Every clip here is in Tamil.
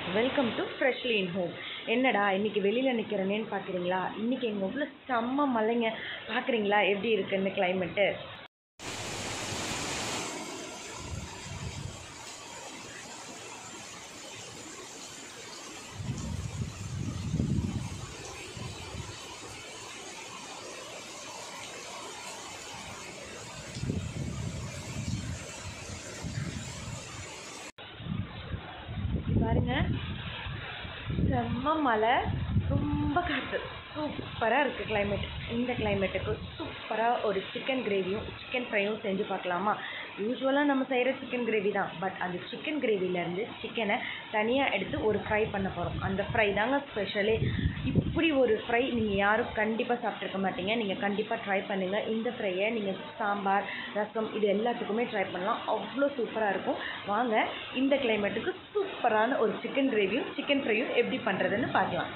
welcome to freshly in home என்னடா இன்னைக்கு வெளியில் நிற்கிறனேன்னு பார்க்குறீங்களா இன்னைக்கு எங்கள் ஊரில் செம்ம மழைங்க பார்க்குறீங்களா எப்படி இருக்குன்னு கிளைமேட்டு பாருங்க செம்ம மழை ரொம்ப காற்று சூப்பராக இருக்குது climate இந்த கிளைமேட்டுக்கு சூப்பராக ஒரு சிக்கன் கிரேவியும் சிக்கன் ஃப்ரையும் செஞ்சு பார்க்கலாமா யூஸ்வலாக நம்ம செய்கிற சிக்கன் கிரேவி தான் பட் அந்த சிக்கன் கிரேவிலேருந்து சிக்கனை தனியாக எடுத்து ஒரு ஃப்ரை பண்ண போகிறோம் அந்த ஃப்ரை தாங்க ஸ்பெஷலே இப்படி ஒரு ஃப்ரை நீங்கள் யாரும் கண்டிப்பாக சாப்பிட்ருக்க மாட்டீங்க நீங்கள் கண்டிப்பாக ட்ரை பண்ணுங்கள் இந்த ஃப்ரையை நீங்கள் சாம்பார் ரசம் இது எல்லாத்துக்குமே ட்ரை பண்ணலாம் அவ்வளோ சூப்பராக இருக்கும் வாங்க இந்த கிளைமேட்டுக்கு சூப்பரான ஒரு சிக்கன் கிரேவியும் சிக்கன் ஃப்ரையும் எப்படி பண்ணுறதுன்னு பார்க்கலாம்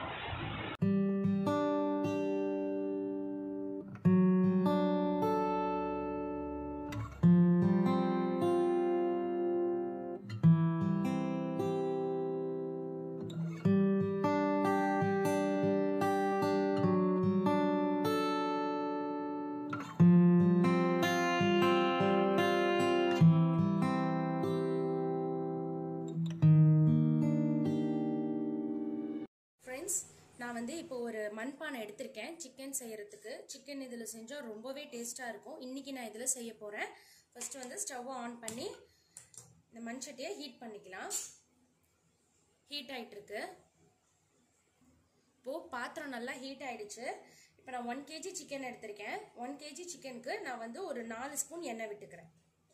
ஃப்ரெண்ட்ஸ் நான் வந்து இப்போ ஒரு மண்பானை எடுத்திருக்கேன் சிக்கன் செய்யறதுக்கு சிக்கன் இதில் செஞ்சால் ரொம்பவே டேஸ்ட்டாக இருக்கும் இன்றைக்கி நான் இதில் செய்ய போகிறேன் ஃபஸ்ட்டு வந்து ஸ்டவ்வை ஆன் பண்ணி இந்த மண் சட்டியை ஹீட் பண்ணிக்கலாம் ஹீட் ஆயிட்டிருக்கு இப்போது பாத்திரம் நல்லா ஹீட் ஆயிடுச்சு இப்போ நான் ஒன் கேஜி சிக்கன் எடுத்திருக்கேன் ஒன் கேஜி சிக்கனுக்கு நான் வந்து ஒரு நாலு ஸ்பூன் எண்ணெய் விட்டுக்கிறேன்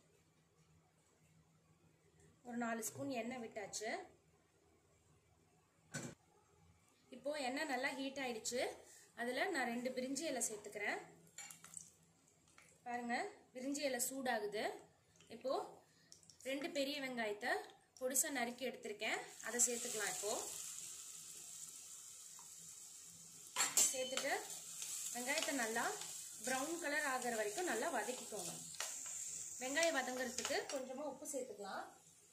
ஒரு நாலு ஸ்பூன் எண்ணெய் விட்டாச்சு இப்போ எண்ணெய் நல்லா ஹீட் ஆயிடுச்சு அதில் நான் ரெண்டு பிரிஞ்சி இலை சேர்த்துக்கிறேன் பாருங்க பிரிஞ்சி இலை சூடாகுது இப்போ ரெண்டு பெரிய வெங்காயத்தை பொடிசாக நறுக்கி எடுத்திருக்கேன் அதை சேர்த்துக்கலாம் இப்போ சேர்த்துட்டு வெங்காயத்தை நல்லா ப்ரௌன் கலர் ஆகிற வரைக்கும் நல்லா வதக்கிக்கோங்க வெங்காயம் வதங்குறதுக்கு கொஞ்சமாக உப்பு சேர்த்துக்கலாம்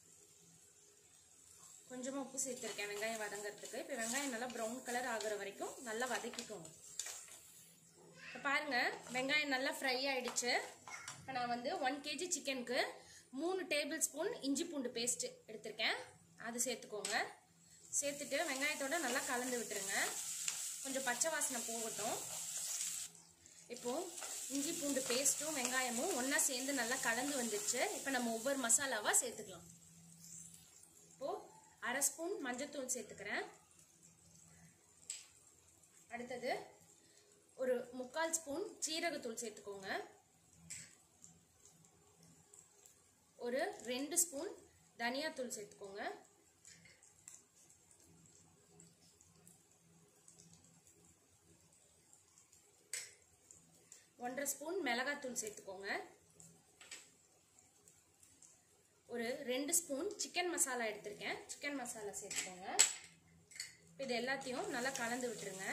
கொஞ்சமாக உப்பு சேர்த்துருக்கேன் வெங்காயம் வதங்கிறதுக்கு இப்போ வெங்காயம் நல்லா ப்ரௌன் கலர் ஆகுற வரைக்கும் நல்லா வதக்கிக்கோங்க இப்போ பாருங்கள் வெங்காயம் நல்லா ஃப்ரை ஆயிடுச்சு இப்போ நான் வந்து ஒன் கேஜி சிக்கனுக்கு மூணு டேபிள் ஸ்பூன் இஞ்சி பூண்டு பேஸ்ட்டு எடுத்திருக்கேன் அது சேர்த்துக்கோங்க சேர்த்துட்டு வெங்காயத்தோட நல்லா கலந்து விட்டுருங்க கொஞ்சம் பச்சை வாசனை போகட்டும் இப்போது இஞ்சி பூண்டு பேஸ்ட்டும் வெங்காயமும் ஒன்றா சேர்ந்து நல்லா கலந்து வந்துடுச்சு இப்போ நம்ம ஒவ்வொரு மசாலாவாக சேர்த்துக்கலாம் இப்போது அரை ஸ்பூன் மஞ்சத்தூள் சேர்த்துக்கிறேன் அடுத்தது ஒரு முக்கால் ஸ்பூன் சீரகத்தூள் சேர்த்துக்கோங்க ஒரு ரெண்டு ஸ்பூன் தனியாத்தூள் சேர்த்துக்கோங்க ஒன்றரை ஸ்பூன் மிளகாத்தூள் சேர்த்துக்கோங்க ஒரு ரெண்டு ஸ்பூன் சிக்கன் மசாலா எடுத்திருக்கேன் சிக்கன் மசாலா சேர்த்துக்கோங்க இது எல்லாத்தையும் நல்லா கலந்து விட்டுருங்க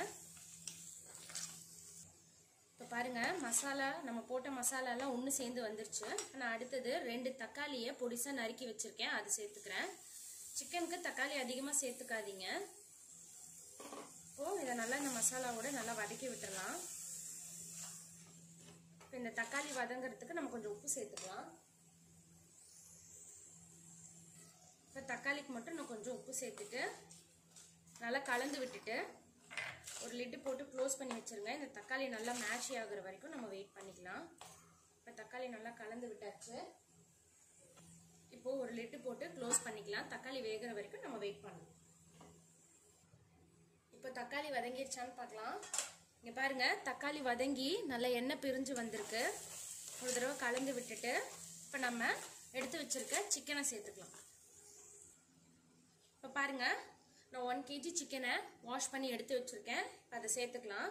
இப்போ பாருங்க மசாலா நம்ம போட்ட மசாலாலாம் ஒன்று சேர்ந்து வந்துருச்சு நான் அடுத்தது ரெண்டு தக்காளியை பொடிசாக நறுக்கி வச்சுருக்கேன் அது சேர்த்துக்கிறேன் சிக்கனுக்கு தக்காளி அதிகமாக சேர்த்துக்காதீங்க இப்போது இதை நல்லா இந்த மசாலாவோட நல்லா வதக்கி விட்டுறலாம் இப்போ இந்த தக்காளி வதங்கிறதுக்கு நம்ம கொஞ்சம் உப்பு சேர்த்துக்கலாம் இப்போ தக்காளிக்கு மட்டும் நான் கொஞ்சம் உப்பு சேர்த்துட்டு நல்லா கலந்து விட்டுட்டு ஒரு லிட்டு போட்டு க்ளோஸ் பண்ணி வச்சுருங்க இந்த தக்காளி நல்லா மேஷ் ஆகுற வரைக்கும் நம்ம வெயிட் பண்ணிக்கலாம் இப்போ தக்காளி நல்லா கலந்து விட்டாச்சு இப்போது ஒரு லிட்டு போட்டு க்ளோஸ் பண்ணிக்கலாம் தக்காளி வேகிற வரைக்கும் நம்ம வெயிட் பண்ணலாம் இப்போ தக்காளி வதங்கிருச்சான்னு பார்க்கலாம் இங்கே பாருங்க தக்காளி வதங்கி நல்லா எண்ணெய் பிரிஞ்சு வந்திருக்கு ஒரு தடவை கலந்து விட்டுட்டு இப்போ நம்ம எடுத்து வச்சிருக்க சிக்கனை சேர்த்துக்கலாம் இப்போ பாருங்க நான் ஒன் கேஜி சிக்கனை வாஷ் பண்ணி எடுத்து வச்சிருக்கேன் இப்போ அதை சேர்த்துக்கலாம்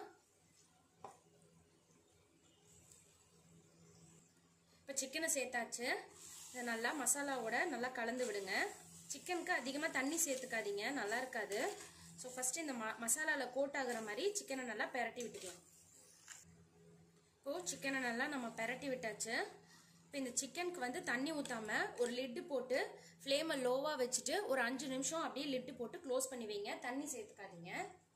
இப்போ சிக்கனை சேர்த்தாச்சு இதை நல்லா மசாலாவோட நல்லா கலந்து விடுங்க சிக்கனுக்கு அதிகமாக தண்ணி சேர்த்துக்காதீங்க நல்லா இருக்காது ஸோ ஃபஸ்ட்டு இந்த ம மசாலாவில் கோட் ஆகுற மாதிரி சிக்கனை நல்லா பெரட்டி விட்டுக்கலாம் இப்போது சிக்கனை நல்லா நம்ம பெரட்டி விட்டாச்சு இப்போ இந்த சிக்கனுக்கு வந்து தண்ணி ஊற்றாம ஒரு லிட்டு போட்டு ஃப்ளேமை லோவாக வச்சுட்டு ஒரு அஞ்சு நிமிஷம் அப்படியே லிட்டு போட்டு க்ளோஸ் பண்ணி வைங்க தண்ணி சேர்த்துக்காதீங்க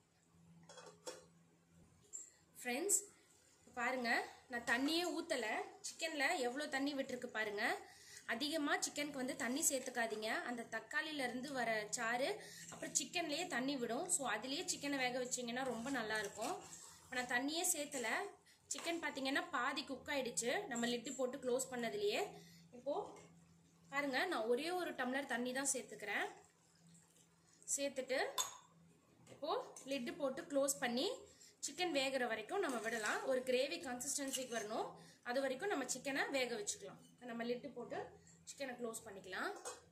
ஃப்ரெண்ட்ஸ் பாருங்க நான் தண்ணியே ஊற்றலை சிக்கனில் எவ்வளோ தண்ணி விட்டுருக்கு பாருங்க அதிகமாக சிக்கனுக்கு வந்து தண்ணி சேர்த்துக்காதீங்க அந்த தக்காளியிலேருந்து வர சாறு அப்புறம் சிக்கன்லேயே தண்ணி விடும் ஸோ அதுலேயே சிக்கனை வேக வச்சிங்கன்னா ரொம்ப நல்லாயிருக்கும் இப்போ நான் தண்ணியே சேர்த்தலை சிக்கன் பார்த்தீங்கன்னா பாதி குக் ஆயிடுச்சு நம்ம லிட்டு போட்டு க்ளோஸ் பண்ணதுலேயே இப்போது பாருங்க நான் ஒரே ஒரு டம்ளர் தண்ணி தான் சேர்த்துக்கிறேன் சேர்த்துட்டு இப்போது லிட்டு போட்டு க்ளோஸ் பண்ணி சிக்கன் வேகிற வரைக்கும் நம்ம விடலாம் ஒரு கிரேவி கன்சிஸ்டன்சிக்கு வரணும் அது வரைக்கும் நம்ம சிக்கனை வேக வச்சுக்கலாம் நம்ம லிட்டு போட்டு சிக்கனை க்ளோஸ் பண்ணிக்கலாம்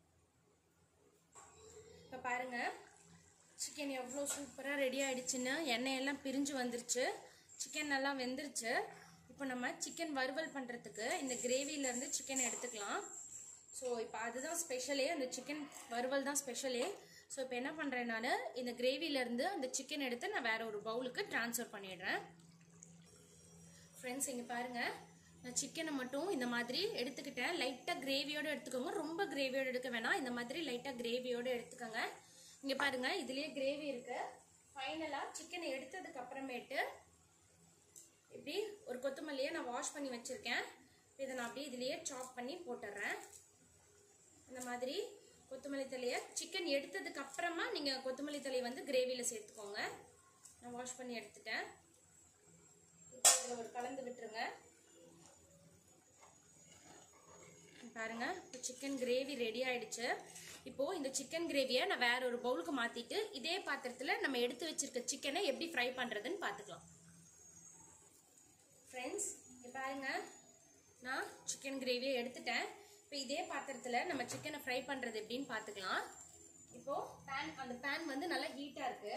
இப்போ பாருங்க சிக்கன் எவ்வளோ சூப்பராக ரெடி ஆயிடுச்சுன்னு எண்ணெய் எல்லாம் பிரிஞ்சு வந்துருச்சு சிக்கன் நல்லா வெந்துருச்சு இப்போ நம்ம சிக்கன் வறுவல் பண்ணுறதுக்கு இந்த கிரேவிலேருந்து சிக்கன் எடுத்துக்கலாம் ஸோ இப்போ அதுதான் ஸ்பெஷலே அந்த சிக்கன் வறுவல் தான் ஸ்பெஷலே ஸோ இப்போ என்ன பண்ணுறேன் நான் இந்த கிரேவிலேருந்து அந்த சிக்கன் எடுத்து நான் வேற ஒரு பவுலுக்கு ட்ரான்ஸ்ஃபர் பண்ணிடுறேன் ஃப்ரெண்ட்ஸ் இங்கே பாருங்கள் நான் சிக்கனை மட்டும் இந்த மாதிரி எடுத்துக்கிட்டேன் லைட்டாக கிரேவியோடு எடுத்துக்கோங்க ரொம்ப கிரேவியோடு எடுக்க வேணாம் இந்த மாதிரி லைட்டாக கிரேவியோடு எடுத்துக்கோங்க இங்கே பாருங்கள் இதுலேயே கிரேவி இருக்கு ஃபைனலாக சிக்கனை எடுத்ததுக்கு அப்புறமேட்டு இப்படி ஒரு கொத்தமல்லியை நான் வாஷ் பண்ணி வச்சுருக்கேன் இதை நான் அப்படியே இதுலேயே சாப் பண்ணி போட்டுடுறேன் இந்த மாதிரி கொத்தமல்லி தலையை சிக்கன் எடுத்ததுக்கு அப்புறமா நீங்கள் கொத்தமல்லி தலையை வந்து கிரேவியில் சேர்த்துக்கோங்க நான் வாஷ் பண்ணி எடுத்துட்டேன் இப்போ இதில் ஒரு கலந்து விட்டுருங்க பாருங்க இப்போ சிக்கன் கிரேவி ரெடி ஆயிடுச்சு இப்போ இந்த சிக்கன் கிரேவியை நான் வேற ஒரு பவுலுக்கு மாத்திட்டு இதே பாத்திரத்தில் நம்ம எடுத்து வச்சிருக்க சிக்கனை எப்படி ஃப்ரை பண்றதுன்னு பார்த்துக்கலாம் ஃப்ரெண்ட்ஸ் இங்கே பாருங்க நான் சிக்கன் கிரேவியை எடுத்துட்டேன் இப்போ இதே பாத்திரத்தில் நம்ம சிக்கனை ஃப்ரை பண்ணுறது எப்படின்னு பார்த்துக்கலாம் இப்போ பேன் அந்த பேன் வந்து நல்லா ஹீட்டாக இருக்கு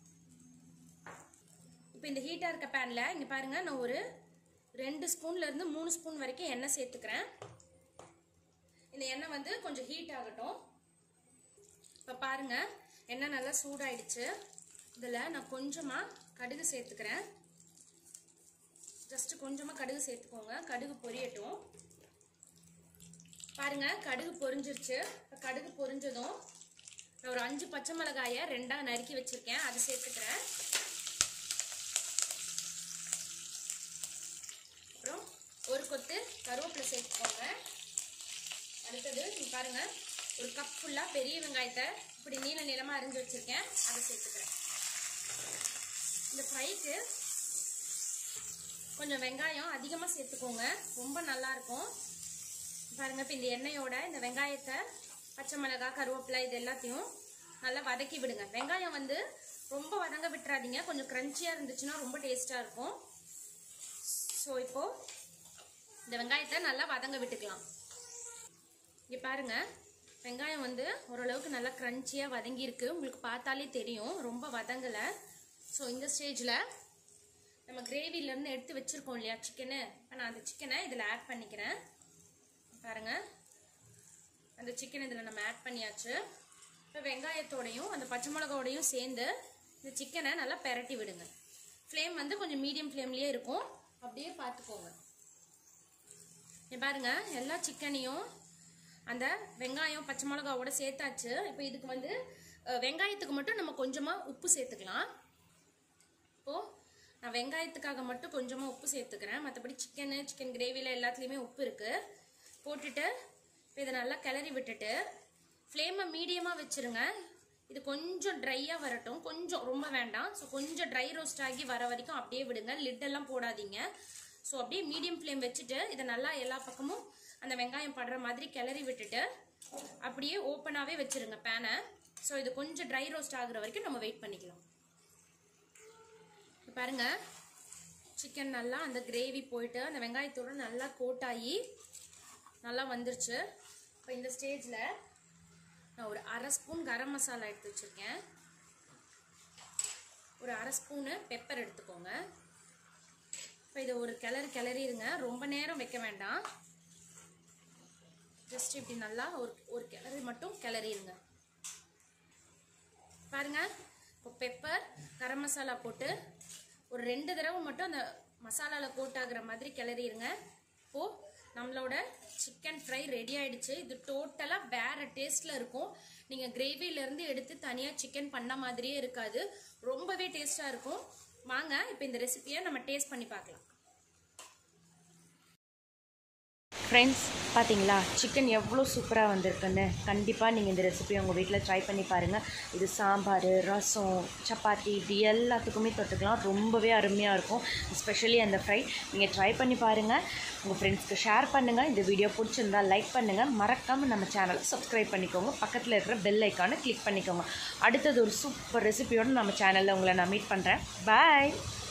இப்போ இந்த ஹீட்டாக இருக்க பேனில் இங்கே பாருங்க நான் ஒரு ரெண்டு ஸ்பூன்ல இருந்து மூணு ஸ்பூன் வரைக்கும் எண்ணெய் சேர்த்துக்கிறேன் இந்த எண்ணெய் வந்து கொஞ்சம் ஹீட் ஆகட்டும் இப்போ பாருங்க எண்ணெய் நல்லா சூடாயிடுச்சு இதில் நான் கொஞ்சமாக கடுகு சேர்த்துக்கிறேன் ஜஸ்ட் கொஞ்சமாக கடுகு சேர்த்துக்கோங்க கடுகு பொரியட்டும் பாருங்க கடுகு பொரிஞ்சிருச்சு இப்போ கடுகு பொரிஞ்சதும் நான் ஒரு அஞ்சு பச்சை மிளகாயை ரெண்டாக நறுக்கி வச்சிருக்கேன் அதை சேர்த்துக்கிறேன் அப்புறம் ஒரு கொத்து கருவேப்பிலை சேர்த்துக்கோங்க அடுத்தது நீங்க பாருங்க ஒரு கப் ஃபுல்லாக பெரிய வெங்காயத்தை இப்படி நீள நீளமாக அரிஞ்சு வச்சிருக்கேன் அதை சேர்த்துக்கிறேன் இந்த ஃப்ரைக்கு கொஞ்சம் வெங்காயம் அதிகமாக சேர்த்துக்கோங்க ரொம்ப நல்லா இருக்கும் பாருங்க இப்போ இந்த எண்ணெயோட இந்த வெங்காயத்தை பச்சை மிளகாய் கருவேப்பிலை இது எல்லாத்தையும் நல்லா வதக்கி விடுங்க வெங்காயம் வந்து ரொம்ப வதங்க விட்டுறாதீங்க கொஞ்சம் க்ரன்ச்சியாக இருந்துச்சுன்னா ரொம்ப டேஸ்ட்டாக இருக்கும் ஸோ இப்போது இந்த வெங்காயத்தை நல்லா வதங்க விட்டுக்கலாம் இங்கே பாருங்க வெங்காயம் வந்து ஓரளவுக்கு நல்லா க்ரன்ச்சியாக வதங்கியிருக்கு உங்களுக்கு பார்த்தாலே தெரியும் ரொம்ப வதங்கலை ஸோ இந்த ஸ்டேஜில் நம்ம கிரேவிலேருந்து எடுத்து வச்சுருக்கோம் இல்லையா சிக்கனு இப்போ நான் அந்த சிக்கனை இதில் ஆட் பண்ணிக்கிறேன் பாருங்க அந்த சிக்கன் இதில் நம்ம ஆட் பண்ணியாச்சு இப்போ வெங்காயத்தோடையும் அந்த பச்சை மிளகாவோடையும் சேர்ந்து இந்த சிக்கனை நல்லா பெரட்டி விடுங்க ஃப்ளேம் வந்து கொஞ்சம் மீடியம் ஃப்ளேம்லேயே இருக்கும் அப்படியே பார்த்துக்கோங்க இங்க பாருங்க எல்லா சிக்கனையும் அந்த வெங்காயம் பச்சை மிளகாவோட சேர்த்தாச்சு இப்போ இதுக்கு வந்து அஹ், வெங்காயத்துக்கு மட்டும் நம்ம கொஞ்சமாக உப்பு சேர்த்துக்கலாம் இப்போது நான் வெங்காயத்துக்காக மட்டும் கொஞ்சமாக உப்பு சேர்த்துக்கிறேன் மற்றபடி சிக்கனு சிக்கன் கிரேவியில் எல்லாத்துலேயுமே உப்பு இருக்குது போட்டுட்டு இப்போ இதை நல்லா கிளறி விட்டுட்டு ஃப்ளேமை மீடியமாக வச்சுருங்க இது கொஞ்சம் ட்ரையாக வரட்டும் கொஞ்சம் ரொம்ப வேண்டாம் ஸோ கொஞ்சம் ட்ரை ரோஸ்ட் ஆகி வர வரைக்கும் அப்படியே விடுங்க லிட்டெல்லாம் போடாதீங்க ஸோ அப்படியே மீடியம் ஃப்ளேம் வச்சுட்டு இதை நல்லா எல்லா பக்கமும் அந்த வெங்காயம் படுற மாதிரி கிளறி விட்டுட்டு அப்படியே ஓப்பனாகவே வச்சுருங்க பேனை ஸோ இது கொஞ்சம் ட்ரை ரோஸ்ட் ஆகுற வரைக்கும் நம்ம வெயிட் பண்ணிக்கலாம் இப்ப பாருங்க சிக்கன் நல்லா அந்த கிரேவி போயிட்டு அந்த வெங்காயத்தோட நல்லா கோட்டாகி நல்லா வந்துருச்சு இப்போ இந்த ஸ்டேஜில் நான் ஒரு அரை ஸ்பூன் கரம் மசாலா எடுத்து வச்சுருக்கேன் ஒரு அரை ஸ்பூனு பெப்பர் எடுத்துக்கோங்க இப்போ இதை ஒரு கிளறு கிளறிடுங்க ரொம்ப நேரம் வைக்க வேண்டாம் ஜஸ்ட் இப்படி நல்லா ஒரு ஒரு கிளறி மட்டும் கிளறிடுங்க பாருங்க இப்போ பெப்பர் கரம் மசாலா போட்டு ஒரு ரெண்டு தடவை மட்டும் அந்த மசாலாவில் கோட் ஆகுற மாதிரி கிளறிடுங்க இப்போது நம்மளோட சிக்கன் ஃப்ரை ரெடி ஆயிடுச்சு இது டோட்டலாக வேற டேஸ்ட்ல இருக்கும் நீங்கள் கிரேவிலேருந்து எடுத்து தனியாக சிக்கன் பண்ண மாதிரியே இருக்காது ரொம்பவே டேஸ்ட்டாக இருக்கும் வாங்க இப்போ இந்த ரெசிபியை நம்ம டேஸ்ட் பண்ணி பார்க்கலாம் ஃப்ரெண்ட்ஸ் பார்த்தீங்களா சிக்கன் எவ்வளோ சூப்பராக வந்திருக்குன்னு கண்டிப்பாக நீங்கள் இந்த ரெசிபியை உங்கள் வீட்டில் ட்ரை பண்ணி பாருங்கள் இது சாம்பார் ரசம் சப்பாத்தி இது எல்லாத்துக்குமே தொட்டுக்கலாம் ரொம்பவே அருமையாக இருக்கும் எஸ்பெஷலி அந்த ஃப்ரை நீங்கள் ட்ரை பண்ணி பாருங்கள் உங்கள் ஃப்ரெண்ட்ஸ்க்கு ஷேர் பண்ணுங்கள் இந்த வீடியோ பிடிச்சிருந்தா லைக் பண்ணுங்கள் மறக்காமல் நம்ம சேனலை சப்ஸ்கிரைப் பண்ணிக்கோங்க பக்கத்தில் இருக்கிற பெல் ஐக்கானை கிளிக் பண்ணிக்கோங்க அடுத்தது ஒரு சூப்பர் ரெசிபியோடு நம்ம சேனலில் உங்களை நான் மீட் பண்ணுறேன் பாய்